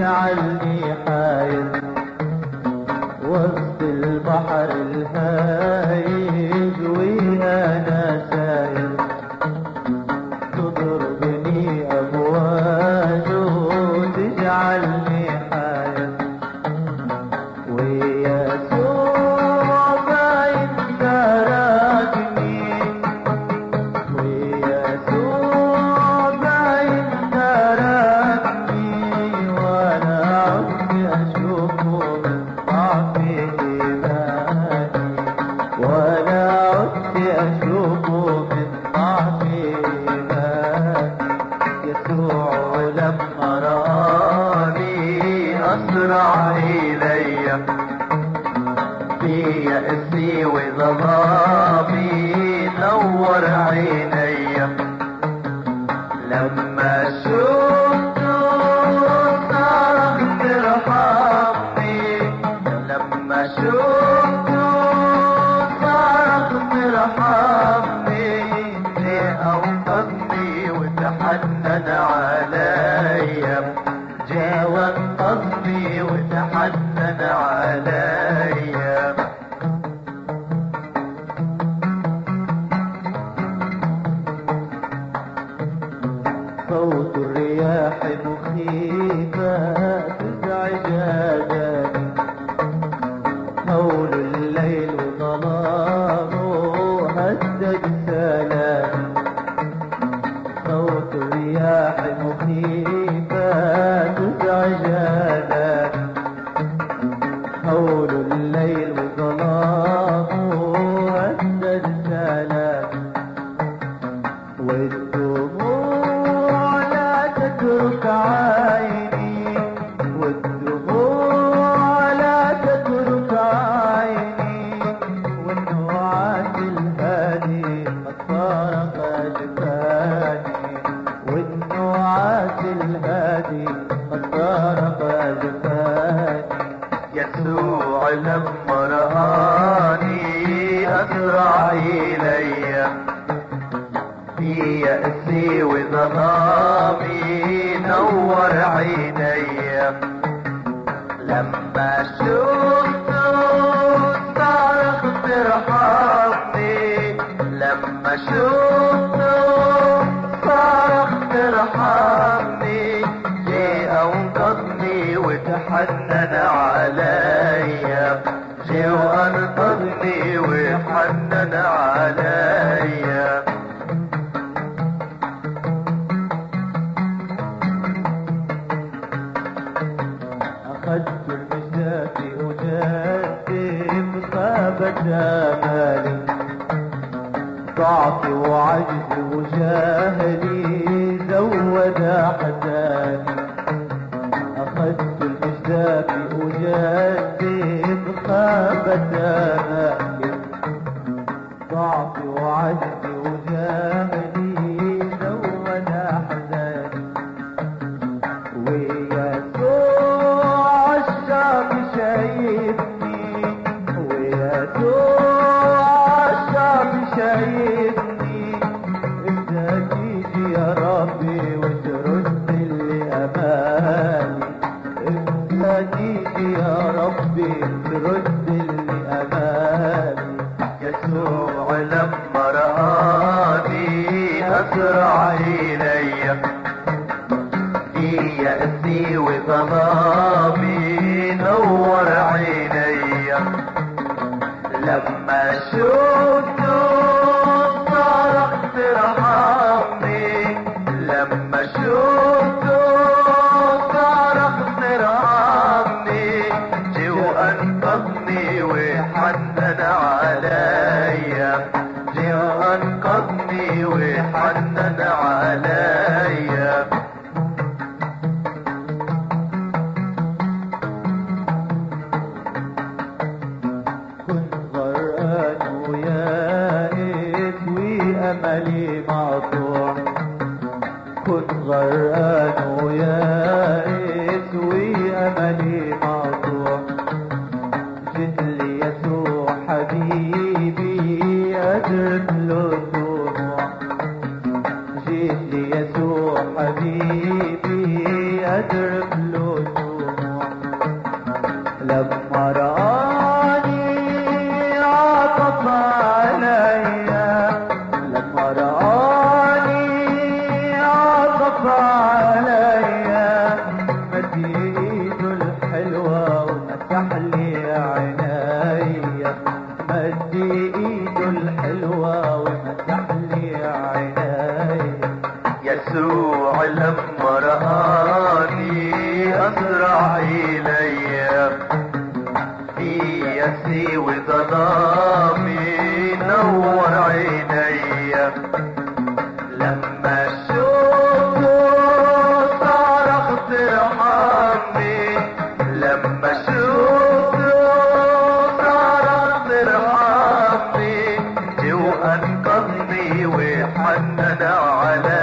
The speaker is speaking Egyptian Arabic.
تجعلني حاير وسط البحر الهايج وانا ساير تضربني امواجه تجعلني حاير ويسوع باين تركني ويسوع باين تركني وانا عدت اشوفه من ضعف ايماني وانا عدت اشوفه من ضعف ايماني يسوع لما رآني أسرع إلي في يأسي وظلامي نور عيني لما شفته صرخت ارحمني لما شفته صرخت ارحمني أوقظني وتحنن عليا جا وانقذني وتحنن عليا صوت الرياح مخيفة تزعج آذاني هول الليل وظلامه هدد سلامي صوت الرياح مخيفة تزعج آذاني هول الليل وظلامه هدد سلامي والدموع لا تترك عيني والدموع لا تترك عيني والنوعات الهادي قد فارق جفاني والنوعات الهادي قد فارق جفاني يسوع لما رآني أسرع إلي في يأسي وظلامي نور عيني لما شفته صرخت ارحمني لما شفته صرخت ارحمني جي أنقذني وتحنن عليا جي وأنقذني وحنن عليا أخذت المجدات أجدد خابت آمالي ضعفي وعجزي وجهلي زود حزاني أخذت المجدات أجدد خابت آمالي ضعفي وعجزي وجهلي زود حزاني ويسوع الشعب شايفني ويسوع الشعب شايفني انت تيجي يا ربي وترد اللي امالي انت تيجي يا ربي ترد اللي امالي يسوع لما رآني أسرع إلي في يأسي وظلامي نور عيني لما شفته صرخت ارحمني لما شفته صرخت ارحمني جي وانقذني وحنن عليا جي وانقذني وحنن عليا كنت غرقان ويائس وأملي مقطوع كنت غرقان ويائس وأملي مقطوع جيت لي يسوع حبيبي أدرك له الدموع جيت لي يسوع حبيبي أدرك له الدموع يسرع إلي في يسي وظلامي نور عيني لما شفته صرخت ارحمني لما شفته صرخت ارحمني جه وانقذني وحنن علي